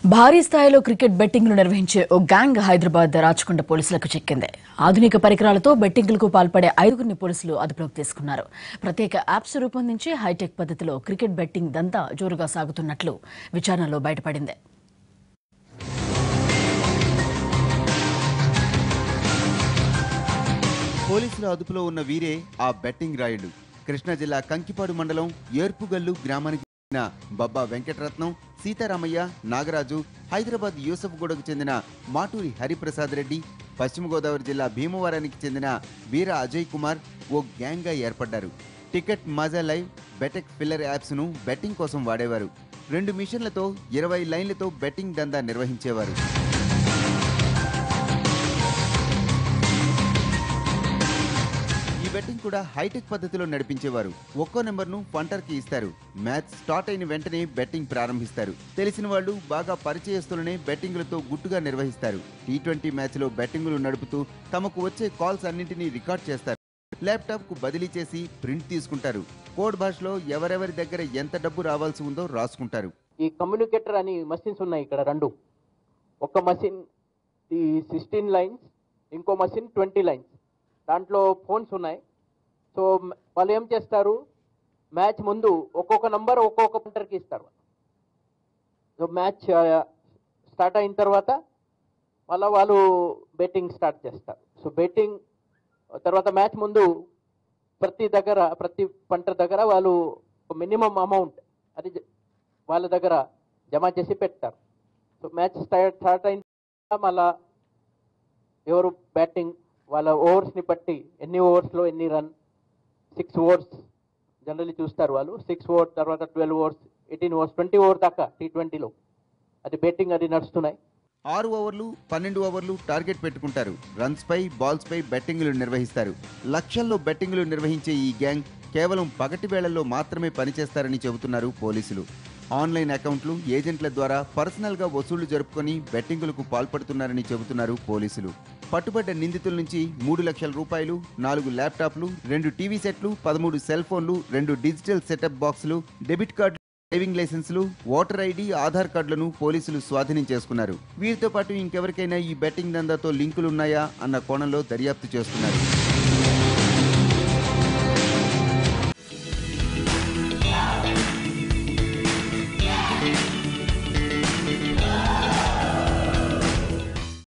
భారీ స్థాయిలో క్రికెట్ బెట్టింగ్లు నిర్వహించే ఓ గ్యాంగ్ హైదరాబాద్ రాచకొండ పోలీసులకు చిక్కింది ఆధునిక పరికరాలతో బెట్టింగ్లకు పాల్పడే ఐదుగురిని పోలీసులు అదుపులోకి తీసుకున్నారు ప్రత్యేక యాప్స్ రూపొందించి హైటెక్ పద్ధతిలో క్రికెట్ బెట్టింగ్ దంతా జోరుగా సాగుతున్నట్లు విచారణలో బయటపడింది పోలీసుల అదుపులో ఉన్న వీరే ఆ బెట్టింగ్ రాయుడు కృష్ణా జిల్లా కంకిపాడు మండలం ఏర్పుగల్లు గ్రామానికి చెందిన బబ్బా వెంకటరత్నం సీతారామయ్య నాగరాజు హైదరాబాద్ యూసఫ్గూడకు చెందిన మాటూరి హరిప్రసాద్ రెడ్డి పశ్చిమ గోదావరి జిల్లా భీమవరానికి చెందిన వీర అజయ్ కుమార్ ఓ గ్యాంగ్గా ఏర్పడ్డారు టికెట్ మజా లైవ్ బెటెక్ ఫిల్లర్ యాప్స్ను బెట్టింగ్ కోసం వాడేవారు రెండు మిషన్లతో ఇరవై లైన్లతో బెట్టింగ్ దందా నిర్వహించేవారు ఈ బెట్టింగ్ కూడా హైటెక్ పద్ధతిలో నడిపించేవారు ఒక్కో నెంబర్ను పంటర్కి ఇస్తారు మ్యాచ్ స్టార్ట్ అయిన వెంటనే బెట్టింగ్ ప్రారంభిస్తారు తెలిసిన వాళ్ళు బాగా పరిచయస్తులనే బెట్టింగులతో గుట్టుగా నిర్వహిస్తారు టీ ట్వంటీ మ్యాచ్లో బెట్టింగులు నడుపుతూ తమకు వచ్చే కాల్స్ అన్నింటినీ రికార్డ్ చేస్తారు ల్యాప్టాప్ కు బదిలీ చేసి ప్రింట్ తీసుకుంటారు కోడ్ భాషలో ఎవరెవరి దగ్గర ఎంత డబ్బు రావాల్సి ఉందో రాసుకుంటారు ఈ కమ్యూనికేటర్ అని మషిన్స్ ఉన్నాయి ఇక్కడ రెండు ఒక మషిన్ ఈ సిక్స్టీన్ లైన్స్ ఇంకో మషిన్ ట్వంటీ లైన్స్ దాంట్లో ఫోన్స్ ఉన్నాయి సో మ- వాళ్ళు ఏం చేస్తారు మ్యాచ్ ముందు ఒక్కొక్క నంబర్ ఒక్కొక్క పంటర్కి ఇస్తారు సో మ్యాచ్ స్టార్ట్ అయిన తర్వాత మళ్ళీ వాళ్ళు బెట్టింగ్ స్టార్ట్ చేస్తారు సో బెట్టింగ్ తర్వాత మ్యాచ్ ముందు ప్రతి దగ్గర ప్రతి పంట దగ్గర వాళ్ళు మినిమం అమౌంట్ అది జ- వాళ్ళ దగ్గర జమ చేసి పెడతారు సో మ్యాచ్ స్టార్ట్ స్టార్ట్ అయిన తర్వాత మళ్ళా ఎవరు బ్యాటింగ్ వాళ్ళ ఓవర్స్ని బట్టి ఎన్ని ఓవర్స్లో ఎన్ని రన్ సిక్స్ ఓవర్స్ జనరల్లీ చూస్తారు వాళ్ళు సిక్స్ ఓవర్స్ తర్వాత twelve overs eighteen overs twenty over దాకా టీ ట్వంటీలో అది బెట్టింగ్ అది నడుస్తున్నాయి ఆరు ఓవర్లు పన్నెండు ఓవర్లు టార్గెట్ పెట్టుకుంటారు రన్స్ పై బాల్స్ పై బెట్టింగులు నిర్వహిస్తారు లక్షల్లో బెట్టింగులు నిర్వహించే ఈ గ్యాంగ్ కేవలం పగటి వేళల్లో మాత్రమే పనిచేస్తారని చెబుతున్నారు పోలీసులు ఆన్లైన్ అకౌంట్లు ఏజెంట్ల ద్వారా పర్సనల్గా వసూళ్లు జరుపుకొని బెట్టింగులకు పాల్పడుతున్నారని చెబుతున్నారు పోలీసులు పట్టుబడ్డ నిందితుల నుంచి మూడు లక్షల రూపాయలు నాలుగు ల్యాప్టాప్లు రెండు టీవీ సెట్లు పదమూడు సెల్ ఫోన్లు రెండు డిజిటల్ సెటప్ బాక్సులు డెబిట్ కార్డు డ్రైవింగ్ లైసెన్సులు ఓటర్ ఐడి ఆధార్ కార్డులను పోలీసులు స్వాధీనం చేసుకున్నారు వీరితో పాటు ఇంకెవరికైనా ఈ బెట్టింగ్ దందాతో లింకులున్నాయా అన్న కోణంలో దర్యాప్తు చేస్తున్నారు